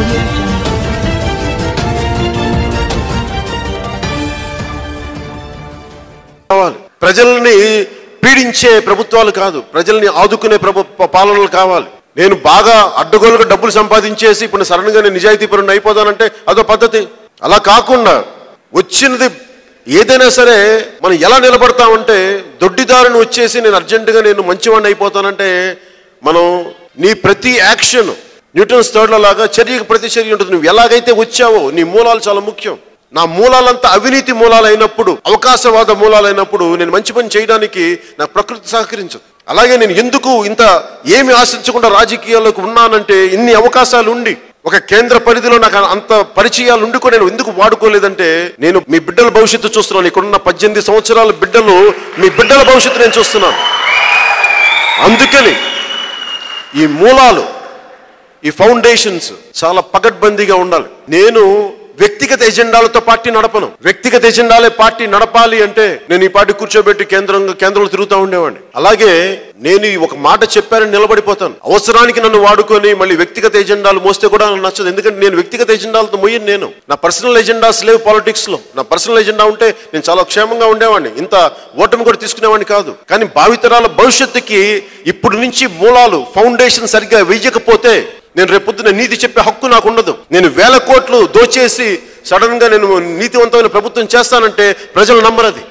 audio jungle. కావాలి ప్రజల్ని పీడించే ప్రభుత్వాలు కాదు ప్రజల్ని ఆదుకునే ప్రభు పాలనలు కావాలి నేను బాగా అడ్డగోలుగా డబ్బులు సంపాదించేసి ఇప్పుడు సడన్గా నేను నిజాయితీ పరుని అయిపోతానంటే అదో పద్ధతి అలా కాకుండా వచ్చినది ఏదైనా సరే మనం ఎలా నిలబడతామంటే దొడ్డిదారిని వచ్చేసి నేను అర్జెంటుగా నేను మంచివాడిని అయిపోతానంటే మనం నీ ప్రతి యాక్షన్ న్యూటన్స్ థర్డ్ల లాగా చర్యకు ప్రతి చర్య ఉంటుంది నువ్వు ఎలాగైతే వచ్చావో నీ మూలాలు చాలా ముఖ్యం నా మూలాలంతా అవినీతి మూలాలు అయినప్పుడు అవకాశవాద మూలాలు అయినప్పుడు నేను మంచి పని చేయడానికి నా ప్రకృతి సహకరించదు అలాగే నేను ఎందుకు ఇంత ఏమి ఆశించకుండా రాజకీయాల్లోకి ఉన్నానంటే ఇన్ని అవకాశాలు ఉండి ఒక కేంద్ర పరిధిలో నాకు అంత పరిచయాలు ఉండి కూడా నేను ఎందుకు వాడుకోలేదంటే నేను మీ బిడ్డల భవిష్యత్తు చూస్తున్నాను ఇక్కడున్న పద్దెనిమిది సంవత్సరాల బిడ్డలు మీ బిడ్డల భవిష్యత్తు నేను చూస్తున్నాను అందుకని ఈ మూలాలు ఈ ఫౌండేషన్స్ చాలా పకడ్బందీగా ఉండాలి నేను వ్యక్తిగత ఎజెండాలతో పార్టీ నడపను వ్యక్తిగత ఎజెండాలే పార్టీ నడపాలి అంటే నేను ఈ పార్టీ కూర్చోబెట్టి కేంద్రంగా కేంద్రంలో తిరుగుతూ ఉండేవాడిని అలాగే నేను ఈ ఒక మాట చెప్పానని నిలబడిపోతాను అవసరానికి నన్ను వాడుకొని మళ్ళీ వ్యక్తిగత ఎజెండాలు మోస్తే కూడా నాకు నచ్చదు ఎందుకంటే నేను వ్యక్తిగత ఎజెండాలతో మొయ్యను నేను నా పర్సనల్ ఎజెండాస్ లేవు పాలిటిక్స్ లో నా పర్సనల్ ఎజెండా ఉంటే నేను చాలా క్షేమంగా ఉండేవాడిని ఇంత ఓటమి కూడా తీసుకునేవాడిని కాదు కానీ భావితరాల భవిష్యత్తుకి ఇప్పుడు నుంచి మూలాలు ఫౌండేషన్ సరిగ్గా వెయ్యకపోతే నేను రేపొద్దున నీతి చెప్పే హక్కు నాకు ఉండదు నేను వేల కోట్లు దోచేసి సడన్ గా నేను నీతివంతమైన ప్రభుత్వం చేస్తానంటే ప్రజలు నమ్మరది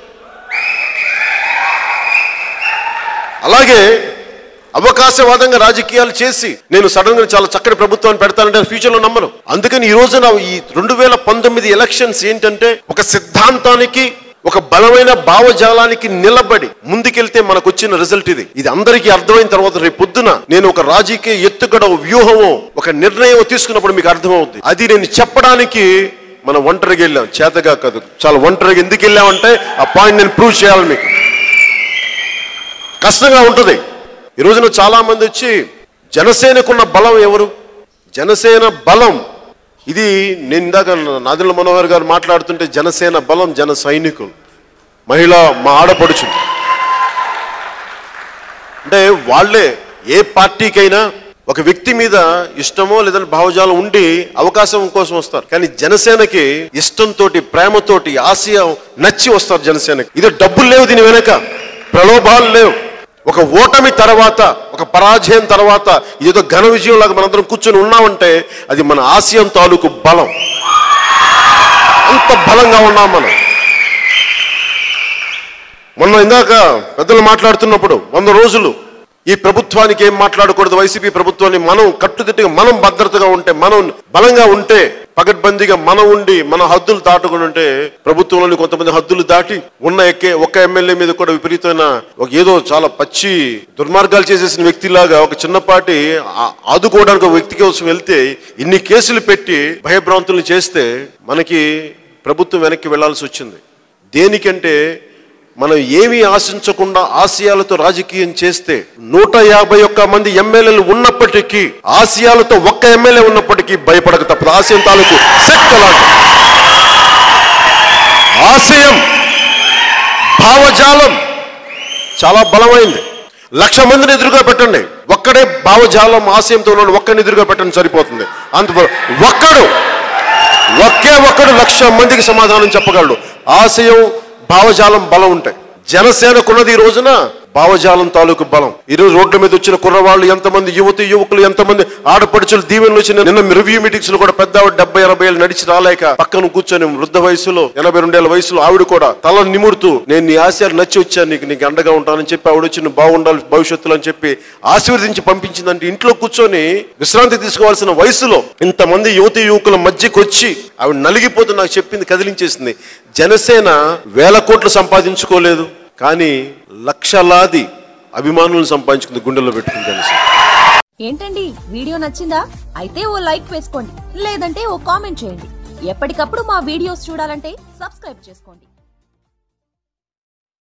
అలాగే అవకాశవాదంగా రాజకీయాలు చేసి నేను సడన్ గా చాలా చక్కటి ప్రభుత్వాన్ని పెడతానంటే ఫ్యూచర్ లో నమ్మను అందుకని ఈ రోజున ఈ రెండు వేల పంతొమ్మిది ఎలక్షన్స్ ఏంటంటే ఒక సిద్ధాంతానికి ఒక బలమైన భావజాలానికి నిలబడి ముందుకెళ్తే మనకు వచ్చిన రిజల్ట్ ఇది ఇది అందరికీ అర్థమైన తర్వాత రేపు పొద్దున నేను ఒక రాజకీయ ఎత్తుగడ వ్యూహమో ఒక నిర్ణయం తీసుకున్నప్పుడు మీకు అర్థమవుద్ది అది నేను చెప్పడానికి మనం ఒంటరిగా వెళ్ళాం చేతగా కాదు చాలా ఒంటరిగా ఎందుకు వెళ్ళామంటే ఆ పాయింట్ నేను ప్రూవ్ చేయాలి మీకు కష్టంగా ఉంటుంది ఈ రోజున చాలా మంది వచ్చి జనసేనకున్న బలం ఎవరు జనసేన బలం ఇది నేను ఇందాక నాదిల మనోహర్ గారు మాట్లాడుతుంటే జనసేన బలం జన సైనికులు మహిళ మా ఆడపడుచులు అంటే వాళ్ళే ఏ పార్టీకైనా ఒక వ్యక్తి మీద ఇష్టమో లేదంటే భావజాలం ఉండి అవకాశం కోసం వస్తారు కానీ జనసేనకి ఇష్టంతో ప్రేమతోటి ఆశయం నచ్చి వస్తారు జనసేనకి ఇది డబ్బులు లేవు దీని వెనక ప్రలోభాలు లేవు ఒక ఓటమి తర్వాత ఒక పరాజయం తర్వాత ఏదో ఘన విజయం లాగా మనందరం కూర్చొని ఉన్నామంటే అది మన ఆశయం తాలూకు బలం అంత బలంగా ఉన్నాం మనం మొన్న ఇందాక పెద్దలు మాట్లాడుతున్నప్పుడు వంద రోజులు ఈ ప్రభుత్వానికి ఏం మాట్లాడకూడదు వైసీపీ ప్రభుత్వాన్ని మనం కట్టుదిట్టుగా మనం భద్రతగా ఉంటే మనం బలంగా ఉంటే పగడ్బందీగా మనం ఉండి మన హద్దులు దాటుకుని ఉంటే ప్రభుత్వంలోని కొంతమంది హద్దులు దాటి ఉన్న ఎక్కే ఒక్క ఎమ్మెల్యే మీద కూడా విపరీతమైన ఒక ఏదో చాలా పచ్చి దుర్మార్గాలు చేసేసిన వ్యక్తిలాగా ఒక చిన్నపాటి ఆ- ఆదుకోవడానికి ఒక వ్యక్తి కోసం వెళ్తే ఇన్ని కేసులు పెట్టి భయభ్రాంతులను చేస్తే మనకి ప్రభుత్వం వెనక్కి వెళ్లాల్సి వచ్చింది దేనికంటే మనం ఏమీ ఆశించకుండా ఆశయాలతో రాజకీయం చేస్తే నూట యాభై ఒక్క మంది ఎమ్మెల్యేలు ఉన్నప్పటికీ ఆశయాలతో ఒక్క ఎమ్మెల్యే ఉన్నప్పటికీ భయపడక తప్పదు ఆశయం తాలూకు శక్తి అలాంటి ఆశయం భావజాలం చాలా బలమైంది లక్ష మందిని ఎదురుగా పెట్టండి ఒక్కడే భావజాలం ఆశయంతో ఉన్నాడు ఒక్కడిని ఎదురుగా పెట్టండి సరిపోతుంది అంత ఒక్కడు ఒకే ఒక్కడు లక్ష మందికి సమాధానం చెప్పగలడు ఆశయం భావజాలం బలం ఉంటాయి జనసేనకున్నది ఈ రోజున భావజాలం తాలూకు బలం ఈ రోజు రోడ్ల మీద వచ్చిన కుర్రవాళ్ళు ఎంతమంది యువతి యువకులు ఎంతమంది ఆడపడుచులు దీవెనలు వచ్చిన నిన్న రివ్యూ మీటింగ్స్ లో కూడా పెద్ద ఆవిడ డెబ్బై ఎనభై ఏళ్ళు నడిచి రాలేక పక్కన కూర్చొని వృద్ధ వయసులో ఎనభై రెండేళ్ల వయసులో ఆవిడ కూడా తల నిమురుతూ నేను నీ ఆశయాలు నచ్చి వచ్చాను నీకు నీకు అండగా ఉంటానని చెప్పి ఆవిడ వచ్చి నువ్వు బాగుండాలి భవిష్యత్తులో అని చెప్పి ఆశీర్వదించి పంపించిందంటే ఇంట్లో కూర్చొని విశ్రాంతి తీసుకోవాల్సిన వయసులో ఇంతమంది యువతి యువకుల మధ్యకి వచ్చి ఆవిడ నలిగిపోతూ నాకు చెప్పింది కదిలించేసింది జనసేన వేల కోట్లు సంపాదించుకోలేదు కానీ లక్షలాది అభిమానులను సంపాదించుకుంది గుండెల్లో పెట్టుకుంది జనసేన ఏంటండి వీడియో నచ్చిందా అయితే ఓ లైక్ వేసుకోండి లేదంటే ఓ కామెంట్ చేయండి ఎప్పటికప్పుడు మా వీడియోస్ చూడాలంటే సబ్స్క్రైబ్ చేసుకోండి